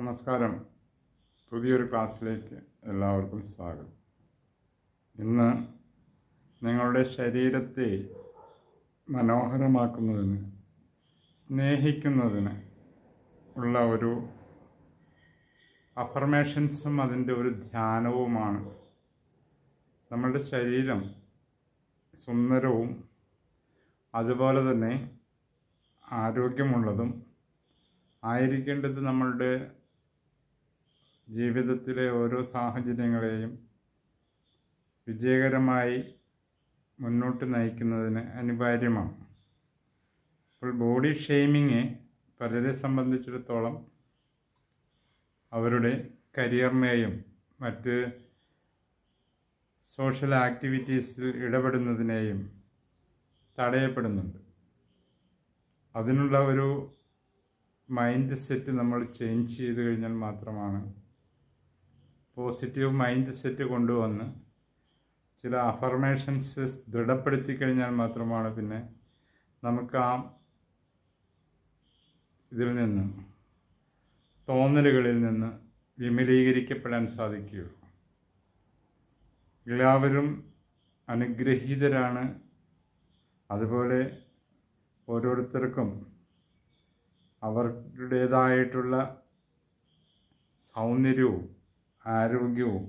നമസ്കാരം പുതിയൊരു ക്ലാസ്സിലേക്ക് എല്ലാവർക്കും സ്വാഗതം ഇന്ന് നിങ്ങളുടെ ശരീരത്തെ മനോഹരമാക്കുന്നതിന് സ്നേഹിക്കുന്നതിന് ഉള്ള ഒരു അഫർമേഷൻസും അതിൻ്റെ ഒരു ധ്യാനവുമാണ് നമ്മളുടെ ശരീരം സുന്ദരവും അതുപോലെ തന്നെ ആരോഗ്യമുള്ളതും ആയിരിക്കേണ്ടത് നമ്മളുടെ ജീവിതത്തിലെ ഓരോ സാഹചര്യങ്ങളെയും വിജയകരമായി മുന്നോട്ട് നയിക്കുന്നതിന് അനിവാര്യമാണ് അപ്പോൾ ബോഡി ഷെയ്മിങ് പലരെ സംബന്ധിച്ചിടത്തോളം അവരുടെ കരിയറിനെയും മറ്റ് സോഷ്യൽ ആക്ടിവിറ്റീസിൽ ഇടപെടുന്നതിനെയും തടയപ്പെടുന്നുണ്ട് അതിനുള്ള ഒരു മൈൻഡ് സെറ്റ് നമ്മൾ ചേഞ്ച് ചെയ്ത് കഴിഞ്ഞാൽ മാത്രമാണ് പോസിറ്റീവ് മൈൻഡ് സെറ്റ് കൊണ്ടുവന്ന് ചില അഫർമേഷൻസ് ദൃഢപ്പെടുത്തി കഴിഞ്ഞാൽ മാത്രമാണ് പിന്നെ നമുക്ക് ആ ഇതിൽ നിന്ന് തോന്നലുകളിൽ നിന്ന് വിമലീകരിക്കപ്പെടാൻ സാധിക്കുകയുള്ളൂ എല്ലാവരും അനുഗ്രഹീതരാണ് അതുപോലെ ഓരോരുത്തർക്കും അവരുടേതായിട്ടുള്ള സൗന്ദര്യവും ആരോഗ്യവും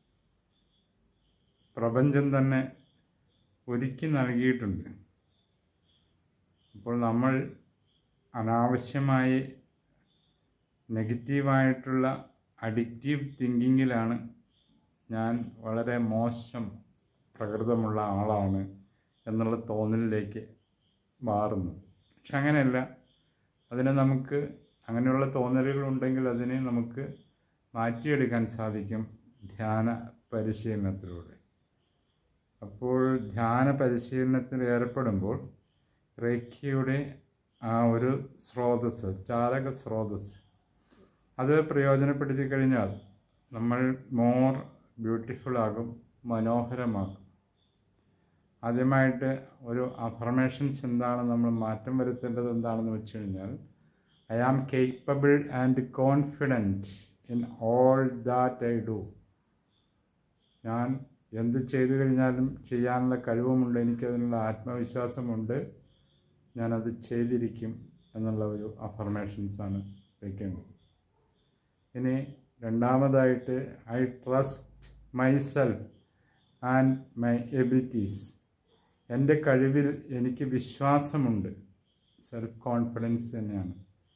പ്രപഞ്ചം തന്നെ ഒരുക്കി നൽകിയിട്ടുണ്ട് അപ്പോൾ നമ്മൾ അനാവശ്യമായി നെഗറ്റീവായിട്ടുള്ള അഡിക്റ്റീവ് തിങ്കിങ്ങിലാണ് ഞാൻ വളരെ മോശം പ്രകൃതമുള്ള ആളാണ് എന്നുള്ള തോന്നലിലേക്ക് മാറുന്നു പക്ഷെ അങ്ങനെയല്ല അതിനെ നമുക്ക് അങ്ങനെയുള്ള തോന്നലുകൾ ഉണ്ടെങ്കിൽ അതിനെ നമുക്ക് മാറ്റിയെടുക്കാൻ സാധിക്കും ധ്യാന പരിശീലനത്തിലൂടെ അപ്പോൾ ധ്യാന പരിശീലനത്തിൽ ഏർപ്പെടുമ്പോൾ റേഖയുടെ ആ ഒരു സ്രോതസ് ചാലക സ്രോതസ് അത് പ്രയോജനപ്പെടുത്തി കഴിഞ്ഞാൽ നമ്മൾ മോർ ബ്യൂട്ടിഫുൾ ആകും മനോഹരമാകും ആദ്യമായിട്ട് ഒരു അഫർമേഷൻസ് എന്താണ് നമ്മൾ മാറ്റം വരുത്തേണ്ടത് എന്താണെന്ന് വെച്ച് കഴിഞ്ഞാൽ I am capable and confident in all that I do ഞാൻ എന്ത് ചെയ്തു കഴിഞ്ഞാലും ചെയ്യാനുള്ള കഴിവുമുണ്ട് എനിക്കതിനുള്ള ആത്മവിശ്വാസമുണ്ട് ഞാനത് ചെയ്തിരിക്കും എന്നുള്ള ഒരു അഫർമേഷൻസാണ് വയ്ക്കേണ്ടത് ഇനി രണ്ടാമതായിട്ട് I trust myself and my abilities എൻ്റെ കഴിവിൽ എനിക്ക് വിശ്വാസമുണ്ട് സെൽഫ് കോൺഫിഡൻസ് തന്നെയാണ്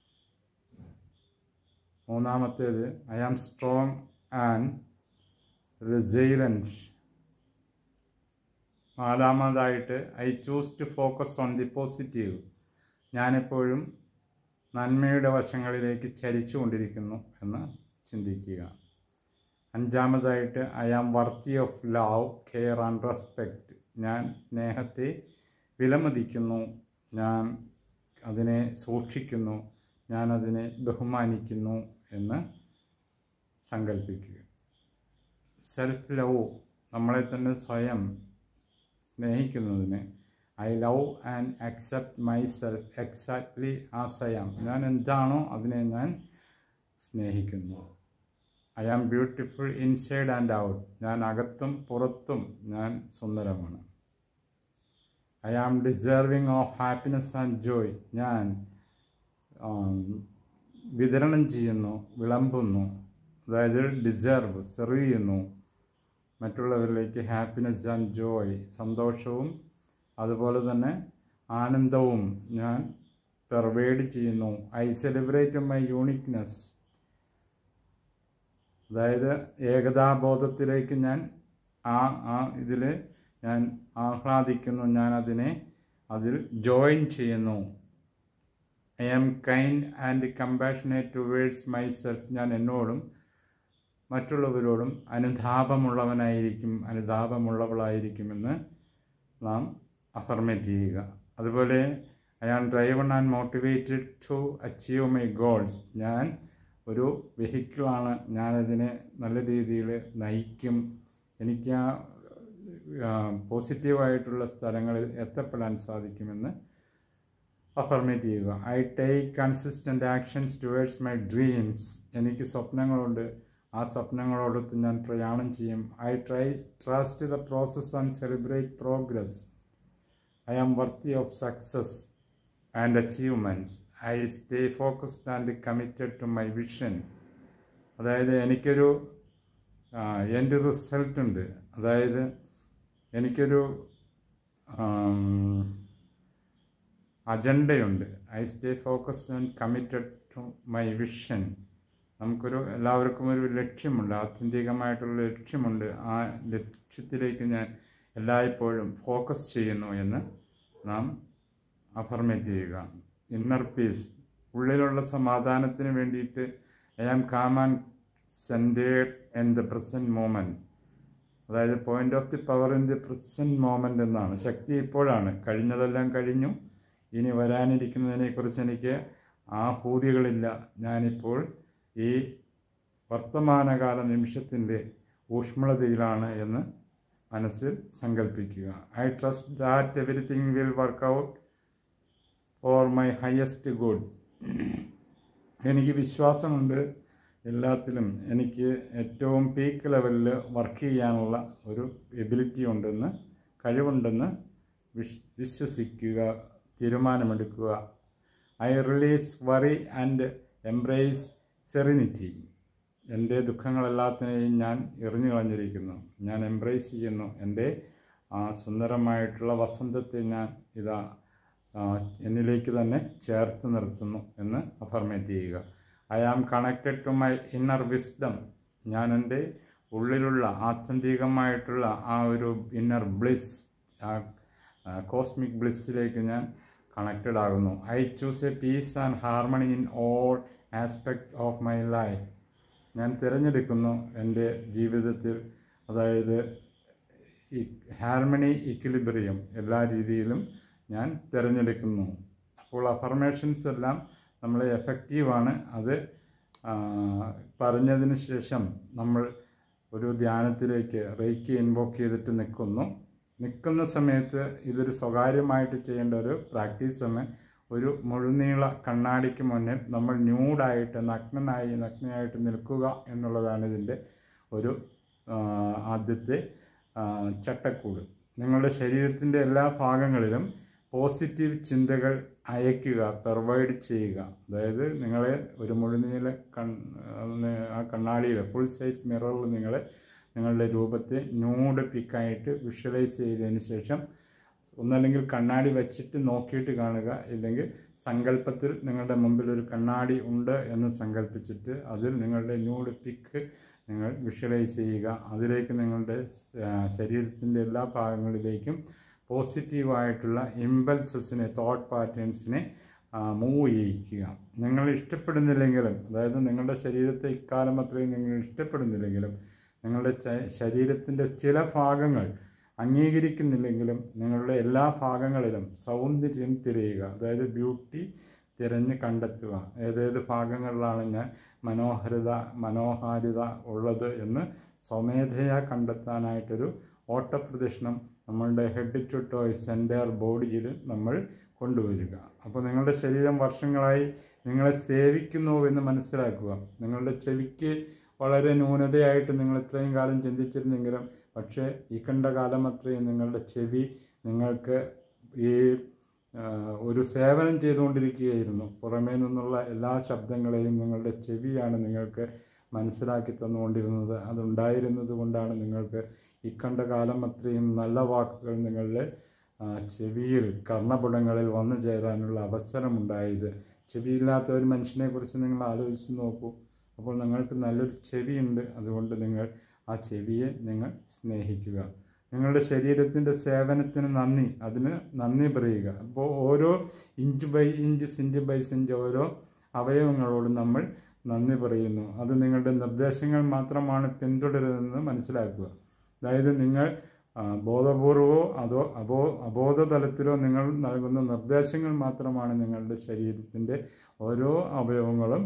മൂന്നാമത്തേത് I am strong and resilient നാലാമതായിട്ട് I choose to focus on the positive ഞാനെപ്പോഴും നന്മയുടെ വശങ്ങളിലേക്ക് ചലിച്ചു കൊണ്ടിരിക്കുന്നു എന്ന് ചിന്തിക്കുക അഞ്ചാമതായിട്ട് I am worthy of love care and respect ഞാൻ സ്നേഹത്തെ വിലമതിക്കുന്നു ഞാൻ അതിനെ സൂക്ഷിക്കുന്നു ഞാൻ അതിനെ ബഹുമാനിക്കുന്നു എന്ന് സങ്കല്പിക്കുക സെൽഫ് ലവ് നമ്മളെ തന്നെ സ്വയം സ്നേഹിക്കുന്നതിന് I love and accept my self exactly as I am ഞാൻ എന്താണോ അതിനെ ഞാൻ സ്നേഹിക്കുന്നു I am beautiful inside and out ഞാൻ അകത്തും പുറത്തും ഞാൻ സുന്ദരമാണ് I am deserving of happiness and joy ഞാൻ വിതരണം ചെയ്യുന്നു വിളമ്പുന്നു അതായത് ഡിസേർവ് സെർവ് ചെയ്യുന്നു മറ്റുള്ളവരിലേക്ക് ഹാപ്പിനെസ് ആൻഡ് ജോയ് സന്തോഷവും അതുപോലെ തന്നെ ആനന്ദവും ഞാൻ പെർവേഡ് ചെയ്യുന്നു ഐ സെലിബ്രേറ്റ് മൈ യൂണിക്നെസ് അതായത് ഏകതാബോധത്തിലേക്ക് ഞാൻ ആ ആ ഇതിൽ ഞാൻ ആഹ്ലാദിക്കുന്നു ഞാൻ അതിനെ അതിൽ ജോയിൻ ചെയ്യുന്നു I am kind and compassionate towards myself ഞാൻ എന്നോടും മറ്റുള്ളവരോടും അനുതാപമുള്ളവനായിരിക്കും അനുതാപമുള്ളവളായിരിക്കുമെന്ന് നാം അഫർമേറ്റ് ചെയ്യുക അതുപോലെ I am driven and motivated to achieve my goals ഞാൻ ഒരു വെഹിക്കിളാണ് ഞാനതിനെ നല്ല രീതിയിൽ നയിക്കും എനിക്ക് ആ പോസിറ്റീവായിട്ടുള്ള സ്ഥലങ്ങളിൽ എത്തപ്പെടാൻ സാധിക്കുമെന്ന് അഫർമേറ്റ് ചെയ്യുക I take consistent actions towards my dreams എനിക്ക് സ്വപ്നങ്ങളുണ്ട് ആ സ്വപ്നങ്ങളോടൊത്ത് ഞാൻ പ്രയാണം ചെയ്യും I try trust the process and celebrate progress I am worthy of success and achievements I stay focused and committed to my vision അതായത് എനിക്കൊരു എൻ്റെ റിസൾട്ട് ഉണ്ട് അതായത് എനിക്കൊരു അജണ്ടയുണ്ട് I stay focused and committed to my vision നമുക്കൊരു എല്ലാവർക്കും ഒരു ലക്ഷ്യമുണ്ട് ആത്യന്തികമായിട്ടുള്ള ലക്ഷ്യമുണ്ട് ആ ലക്ഷ്യത്തിലേക്ക് ഞാൻ എല്ലായ്പ്പോഴും ഫോക്കസ് ചെയ്യുന്നു എന്ന് നാം അഫർമേറ്റ് ചെയ്യുക ഇന്നർ പീസ് ഉള്ളിലുള്ള സമാധാനത്തിന് വേണ്ടിയിട്ട് I am calm and centred in the present moment അതായത് point of the power in the present moment എന്നാണ് ശക്തി ഇപ്പോഴാണ് കഴിഞ്ഞതെല്ലാം കഴിഞ്ഞു ഇനി വരാനിരിക്കുന്നതിനെക്കുറിച്ച് എനിക്ക് ആഹൂതികളില്ല ഞാനിപ്പോൾ ഈ വർത്തമാനകാല നിമിഷത്തിൻ്റെ ഊഷ്മളതയിലാണ് എന്ന് മനസ്സിൽ സങ്കല്പിക്കുക I trust that everything will work out for my highest good എനിക്ക് വിശ്വാസമുണ്ട് എല്ലാത്തിലും എനിക്ക് ഏറ്റവും പീക്ക് ലെവലിൽ വർക്ക് ചെയ്യാനുള്ള ഒരു എബിലിറ്റി ഉണ്ടെന്ന് കഴിവുണ്ടെന്ന് വിശ് വിശ്വസിക്കുക തീരുമാനമെടുക്കുക I release worry and embrace serenity എൻ്റെ ദുഃഖങ്ങളെല്ലാത്തിനെയും ഞാൻ എറിഞ്ഞു കളഞ്ഞിരിക്കുന്നു ഞാൻ എംബ്രേസ് ചെയ്യുന്നു എൻ്റെ ആ സുന്ദരമായിട്ടുള്ള വസന്തത്തെ ഞാൻ ഇതാ എന്നിലേക്ക് തന്നെ ചേർത്ത് നിർത്തുന്നു എന്ന് അഫർമേറ്റ് ചെയ്യുക I am connected to my inner wisdom ഞാൻ എൻ്റെ ഉള്ളിലുള്ള ആത്യന്തികമായിട്ടുള്ള ആ ഒരു ഇന്നർ ബ്ലിസ് ആ കോസ്മിക് ബ്ലിസ്സിലേക്ക് ഞാൻ കണക്റ്റഡ് ആകുന്നു I choose a peace and harmony in all aspect of my life ഞാൻ തിരഞ്ഞെടുക്കുന്നു എൻ്റെ ജീവിതത്തിൽ അതായത് ഈ ഹാർമണി ഇക്വിലിബ്രിയം എല്ലാ രീതിയിലും ഞാൻ തിരഞ്ഞെടുക്കുന്നു അപ്പോൾ അഫർമേഷൻസ് എല്ലാം നമ്മളെ എഫക്റ്റീവാണ് അത് പറഞ്ഞതിന് ശേഷം നമ്മൾ ഒരു ധ്യാനത്തിലേക്ക് റേക്ക് ഇൻവോക്ക് ചെയ്തിട്ട് നിൽക്കുന്നു നിൽക്കുന്ന സമയത്ത് ഇതൊരു സ്വകാര്യമായിട്ട് ചെയ്യേണ്ട ഒരു പ്രാക്ടീസാണ് ഒരു മുഴുനീള കണ്ണാടിക്ക് മുന്നിൽ നമ്മൾ ന്യൂഡായിട്ട് നഗ്നനായി നഗ്നയായിട്ട് നിൽക്കുക എന്നുള്ളതാണ് ഇതിൻ്റെ ഒരു ആദ്യത്തെ ചട്ടക്കൂട് നിങ്ങളുടെ ശരീരത്തിൻ്റെ എല്ലാ ഭാഗങ്ങളിലും പോസിറ്റീവ് ചിന്തകൾ അയക്കുക പെർവൈഡ് ചെയ്യുക അതായത് നിങ്ങളെ ഒരു മുഴുനീള കൺ ആ കണ്ണാടിയിൽ ഫുൾ സൈസ് മിററിൽ നിങ്ങളെ നിങ്ങളുടെ രൂപത്തെ ന്യൂഡ് പിക്കായിട്ട് വിഷ്വലൈസ് ചെയ്തതിന് ശേഷം ഒന്നല്ലെങ്കിൽ കണ്ണാടി വെച്ചിട്ട് നോക്കിയിട്ട് കാണുക ഇല്ലെങ്കിൽ സങ്കല്പത്തിൽ നിങ്ങളുടെ മുമ്പിൽ ഒരു കണ്ണാടി ഉണ്ട് എന്ന് സങ്കല്പിച്ചിട്ട് അതിൽ നിങ്ങളുടെ ന്യൂഡ് പിക്ക് നിങ്ങൾ വിഷ്വലൈസ് ചെയ്യുക അതിലേക്ക് നിങ്ങളുടെ ശരീരത്തിൻ്റെ എല്ലാ ഭാഗങ്ങളിലേക്കും പോസിറ്റീവായിട്ടുള്ള ഇമ്പൾസസിനെ തോട്ട് പാറ്റേൺസിനെ മൂവ് ചെയ്യിക്കുക നിങ്ങൾ ഇഷ്ടപ്പെടുന്നില്ലെങ്കിലും അതായത് നിങ്ങളുടെ ശരീരത്തെ ഇക്കാലം അത്രയും നിങ്ങൾ ഇഷ്ടപ്പെടുന്നില്ലെങ്കിലും നിങ്ങളുടെ ശരീരത്തിൻ്റെ ചില ഭാഗങ്ങൾ അംഗീകരിക്കുന്നില്ലെങ്കിലും നിങ്ങളുടെ എല്ലാ ഭാഗങ്ങളിലും സൗന്ദര്യം തിരയുക അതായത് ബ്യൂട്ടി തിരഞ്ഞ് കണ്ടെത്തുക ഏതേത് ഭാഗങ്ങളിലാണ് ഞാൻ മനോഹരത മനോഹാരിത ഉള്ളത് എന്ന് സ്വമേധയാ കണ്ടെത്താനായിട്ടൊരു ഓട്ടപ്രദക്ഷിണം നമ്മളുടെ ഹെഡ് ടു ടോയ് സെൻറ്റർ ബോഡിയിൽ നമ്മൾ കൊണ്ടുവരിക അപ്പോൾ നിങ്ങളുടെ ശരീരം വർഷങ്ങളായി നിങ്ങളെ സേവിക്കുന്നു എന്ന് മനസ്സിലാക്കുക നിങ്ങളുടെ ചെവിക്ക് വളരെ ന്യൂനതയായിട്ട് നിങ്ങൾ ഇത്രയും കാലം ചിന്തിച്ചിരുന്നെങ്കിലും പക്ഷേ ഈ കണ്ട കാലം അത്രയും നിങ്ങളുടെ ചെവി നിങ്ങൾക്ക് ഈ ഒരു സേവനം ചെയ്തുകൊണ്ടിരിക്കുകയായിരുന്നു പുറമേ നിന്നുള്ള എല്ലാ ശബ്ദങ്ങളെയും നിങ്ങളുടെ ചെവിയാണ് നിങ്ങൾക്ക് മനസ്സിലാക്കി തന്നുകൊണ്ടിരുന്നത് അതുണ്ടായിരുന്നത് കൊണ്ടാണ് നിങ്ങൾക്ക് ഈ കണ്ട കാലം അത്രയും നല്ല വാക്കുകൾ നിങ്ങളുടെ ചെവിയിൽ കർണപുടങ്ങളിൽ വന്നു ചേരാനുള്ള അവസരമുണ്ടായത് ചെവിയില്ലാത്ത ഒരു മനുഷ്യനെക്കുറിച്ച് നിങ്ങൾ ആലോചിച്ച് നോക്കൂ അപ്പോൾ നിങ്ങൾക്ക് നല്ലൊരു ചെവിയുണ്ട് അതുകൊണ്ട് നിങ്ങൾ ആ ചെവിയെ നിങ്ങൾ സ്നേഹിക്കുക നിങ്ങളുടെ ശരീരത്തിൻ്റെ സേവനത്തിന് നന്ദി അതിന് നന്ദി പറയുക അപ്പോൾ ഓരോ inch by inch cent by cent ഓരോ അവയവങ്ങളോടും നമ്മൾ നന്ദി പറയുന്നു അത് നിങ്ങളുടെ നിർദ്ദേശങ്ങൾ മാത്രമാണ് പിന്തുടരുന്നതെന്ന് മനസ്സിലാക്കുക അതായത് നിങ്ങൾ ബോധപൂർവമോ അതോ അബോ അബോധ തലത്തിലോ നിങ്ങൾ നൽകുന്ന നിർദ്ദേശങ്ങൾ മാത്രമാണ് നിങ്ങളുടെ ശരീരത്തിൻ്റെ ഓരോ അവയവങ്ങളും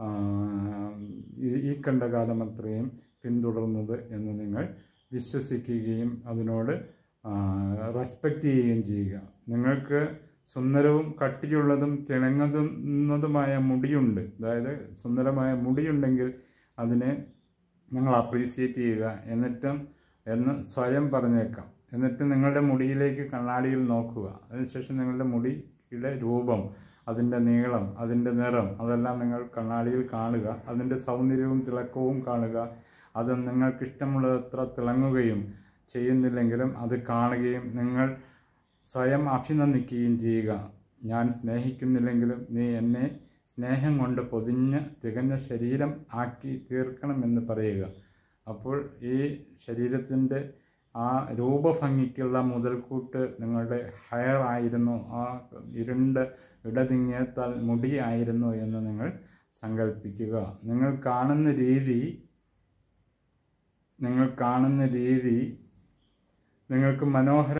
ഈ കണ്ട കാലം അത്രയും പിന്തുടർന്നത് എന്ന് നിങ്ങൾ വിശ്വസിക്കുകയും അതിനോട് റെസ്പെക്റ്റ് ചെയ്യുകയും ചെയ്യുക നിങ്ങൾക്ക് സുന്ദരവും കട്ടിയുള്ളതും തിളങ്ങുന്നതുമായ മുടിയുണ്ട് അതായത് സുന്ദരമായ മുടിയുണ്ടെങ്കിൽ അതിനെ നിങ്ങൾ അപ്രീസിയേറ്റ് ചെയ്യുക എന്നിട്ടും എന്ന് സ്വയം പറഞ്ഞേക്കാം എന്നിട്ട് നിങ്ങളുടെ മുടിയിലേക്ക് കണ്ണാടിയിൽ നോക്കുക അതിനുശേഷം നിങ്ങളുടെ മുടിയുടെ രൂപം അതിൻ്റെ നീളം അതിൻ്റെ നിറം അതെല്ലാം നിങ്ങൾ കണ്ണാടിയിൽ കാണുക അതിൻ്റെ സൗന്ദര്യവും തിളക്കവും കാണുക അത് നിങ്ങൾക്ക് ഇഷ്ടമുള്ളത്ര തിളങ്ങുകയും ചെയ്യുന്നില്ലെങ്കിലും അത് കാണുകയും നിങ്ങൾ സ്വയം അഭിനന്ദിക്കുകയും ചെയ്യുക ഞാൻ സ്നേഹിക്കുന്നില്ലെങ്കിലും നീ എന്നെ സ്നേഹം കൊണ്ട് പൊതിഞ്ഞ് തികഞ്ഞ ശരീരം ആക്കി തീർക്കണമെന്ന് പറയുക അപ്പോൾ ഈ ശരീരത്തിൻ്റെ ആ രൂപഭംഗിക്കുള്ള മുതൽക്കൂട്ട് നിങ്ങളുടെ ഹെയർ ആയിരുന്നു ആ ഇരുണ്ട് ഇടതിങ്ങിയത്താൽ മുടി ആയിരുന്നു എന്ന് നിങ്ങൾ സങ്കല്പിക്കുക നിങ്ങൾ കാണുന്ന രീതി നിങ്ങൾ കാണുന്ന രീതി നിങ്ങൾക്ക് മനോഹര